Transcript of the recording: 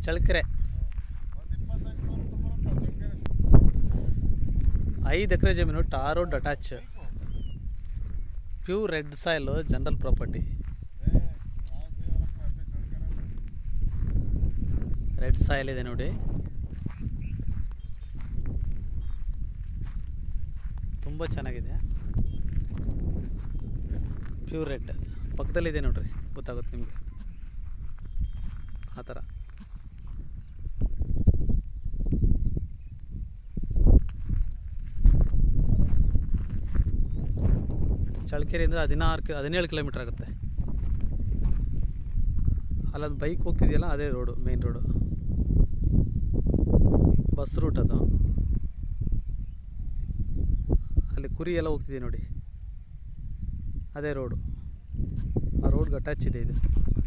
ಚಳ್ಳಕೆರೆ ಐದು ಎಕರೆ ಜಮೀನು tar road attach pure red soil general property red soil ಇದೆ ನೋಡಿ ತುಂಬ ಚೆನ್ನಾಗಿದೆ ಪ್ಯೂರ್ ರೆಡ್ ಪಕ್ಕದಲ್ಲಿದೆ ನೋಡ್ರಿ ಗೊತ್ತಾಗುತ್ತೆ ನಿಮಗೆ ಆ ಥರ ಚಳ್ಳಕೆರೆಯಿಂದ ಹದಿನಾರು ಕಿ ಹದಿನೇಳು ಕಿಲೋಮೀಟ್ರ್ ಆಗುತ್ತೆ ಅಲ್ಲದು ಬೈಕ್ ಹೋಗ್ತಿದೆಯಲ್ಲ ಅದೇ road main road bus route ಅದು ಅಲ್ಲಿ ಕುರಿ ಎಲ್ಲ ಹೋಗ್ತಿದೆ ನೋಡಿ ಅದೇ ರೋಡು ಆ ರೋಡ್ಗೆ ಅಟ್ಯಾಚ್ ಇದೆ ಇದು